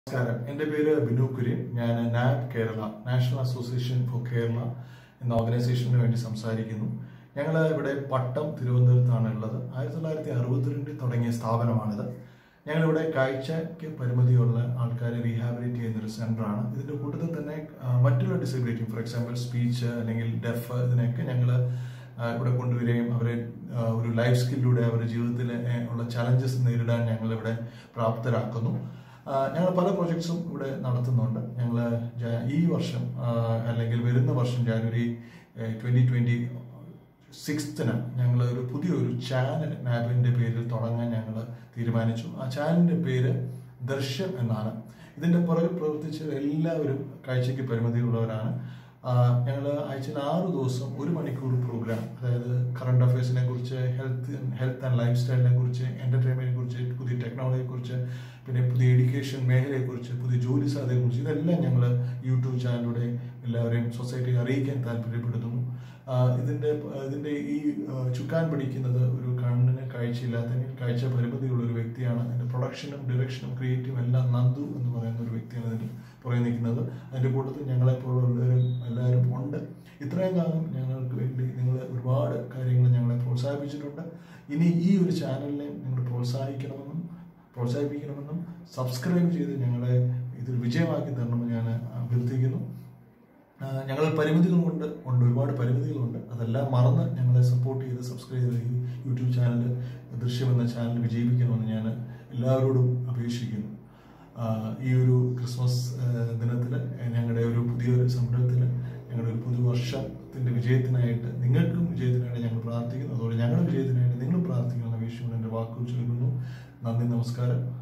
നമസ്കാരം എൻ്റെ പേര് ബിനു കുര്യൻ ഞാൻ NAB Kerala national association for Kerala എന്ന ഓർഗനൈസേഷന് വേണ്ടി സംസാരിക്കുന്നു ഞങ്ങൾ ഇവിടെ പട്ടം തിരുവനന്തപുരത്താണ് ഉള്ളത് ആയിരത്തി തൊള്ളായിരത്തി അറുപത്തിരണ്ടിൽ തുടങ്ങിയ സ്ഥാപനമാണിത് ഞങ്ങളിവിടെ കാഴ്ചയ്ക്ക് പരിമിതിയുള്ള ആൾക്കാരെ റീഹാബിലിറ്റ് ചെയ്യുന്ന ഒരു സെൻ്ററാണ് ഇതിൻ്റെ കൂട്ടത്തിൽ തന്നെ ആ, മറ്റുള്ള ഡിസബിലിറ്റി ഫോർ എക്സാമ്പിൾ സ്പീച്ച് അല്ലെങ്കിൽ ഡെഫ് ഇതിനെയൊക്കെ ഞങ്ങൾ ഇവിടെ കൊണ്ടുവരികയും അവരെ ആ, ഒരു ലൈഫ് സ്കില്ലിലൂടെ അവരുടെ ജീവിതത്തിൽ ഏ, ഉള്ള ചലഞ്ചസ് നേരിടാൻ ഞങ്ങളിവിടെ പ്രാപ്തരാക്കുന്നു ആ, ഞങ്ങൾ പല പ്രോജക്ട്സും ഇവിടെ നടത്തുന്നുണ്ട് ഞങ്ങൾ ഈ വർഷം ആ, അല്ലെങ്കിൽ വരുന്ന വർഷം ജാനുവരി ട്വന്റി ട്വന്റി സിക്സ്ത്തിന് ഞങ്ങൾ ഒരു പുതിയൊരു ചാനൽ നാബിന്റെ പേരിൽ തുടങ്ങാൻ ഞങ്ങൾ തീരുമാനിച്ചു ആ ചാനലിന്റെ പേര് ദർശൻ എന്നാണ് ഇതിന്റെ പുറകിൽ പ്രവർത്തിച്ച എല്ലാവരും കാഴ്ചയ്ക്ക് പരിമിതിയുള്ളവരാണ് ഞങ്ങൾ ആഴ്ചയിൽ ആറ് ദിവസം ഒരു മണിക്കൂർ പ്രോഗ്രാം അതായത് കറണ്ട് അഫയേഴ്സിനെ കുറിച്ച് ഹെൽത്ത് ഹെൽത്ത് ആൻഡ് ലൈഫ് സ്റ്റൈലിനെ കുറിച്ച് എന്റർടൈൻമെന്റിനെ കുറിച്ച് പുതിയ ടെക്നോളജിയെ കുറിച്ച് പിന്നെ പുതിയ എഡ്യൂക്കേഷൻ മേഖലയെക്കുറിച്ച് പുതിയ ജോലി സാധ്യതയെക്കുറിച്ച് ഇതെല്ലാം ഞങ്ങൾ യൂട്യൂബ് ചാനലിലൂടെ എല്ലാവരെയും സൊസൈറ്റിയെ അറിയിക്കാൻ താല്പര്യപ്പെടുത്തുന്നു ആ, ഇതിന്റെ ഇതിന്റെ ഈ ആ, ചുക്കാൻ പിടിക്കുന്നത് ഒരു കണ്ണിന് കാഴ്ചയില്ലാത്ത കാഴ്ച പരിമിതിയുള്ള ഒരു വ്യക്തിയാണ് അതിന്റെ പ്രൊഡക്ഷനും ഡയറക്ഷനും ക്രിയേറ്റീവും എല്ലാം നന്ദു എന്ന് പറയുന്ന ഒരു വ്യക്തിയാണ് ഇതിന് പുറകെ നിൽക്കുന്നത് അതിന്റെ കൂട്ടത്തിൽ ഞങ്ങളെ പോലുള്ളവരും എല്ലാവരും ഉണ്ട് ഇത്രയും കാലം ഞങ്ങൾക്ക് വേണ്ടി നിങ്ങൾ ഒരുപാട് കാര്യങ്ങൾ ഞങ്ങളെ പ്രോത്സാഹിപ്പിച്ചിട്ടുണ്ട് ഇനി ഈ ഒരു ചാനലിനെ നിങ്ങൾ പ്രോത്സാഹിക്കണമെന്നും പ്രോത്സാഹിപ്പിക്കണമെന്നും സബ്സ്ക്രൈബ് ചെയ്ത് ഞങ്ങളെ ഇതൊരു വിജയമാക്കി തരണമെന്ന് ഞാൻ അഭ്യർത്ഥിക്കുന്നു ആ, ഞങ്ങൾ പരിമിതികളുണ്ട് ഉണ്ട് ഒരുപാട് പരിമിതികളുണ്ട് അതെല്ലാം മറന്ന് ഞങ്ങളെ സപ്പോർട്ട് ചെയ്ത് സബ്സ്ക്രൈബ് ചെയ്ത് ഈ യൂട്യൂബ് ചാനൽ ദൃശ്യം എന്ന ചാനൽ വിജയിപ്പിക്കണമെന്ന് ഞാൻ എല്ലാവരോടും അപേക്ഷിക്കുന്നു ആ, ഈ ഒരു ക്രിസ്മസ് ദിനത്തിൽ ഞങ്ങളുടെ ഒരു പുതിയൊരു സംരംഭത്തിൽ ഞങ്ങളുടെ ഒരു പുതുവർഷത്തിന്റെ വിജയത്തിനായിട്ട് നിങ്ങൾക്കും വിജയത്തിനായിട്ട് ഞങ്ങൾ പ്രാർത്ഥിക്കുന്നു അതുപോലെ ഞങ്ങളുടെ വിജയത്തിനായിട്ട് നിങ്ങൾ പ്രാർത്ഥിക്കണം എന്ന അപേക്ഷിച്ചുകൊണ്ട് എൻ്റെ വാക്കുകൾ ചൊല്ലുന്നു നന്ദി നമസ്കാരം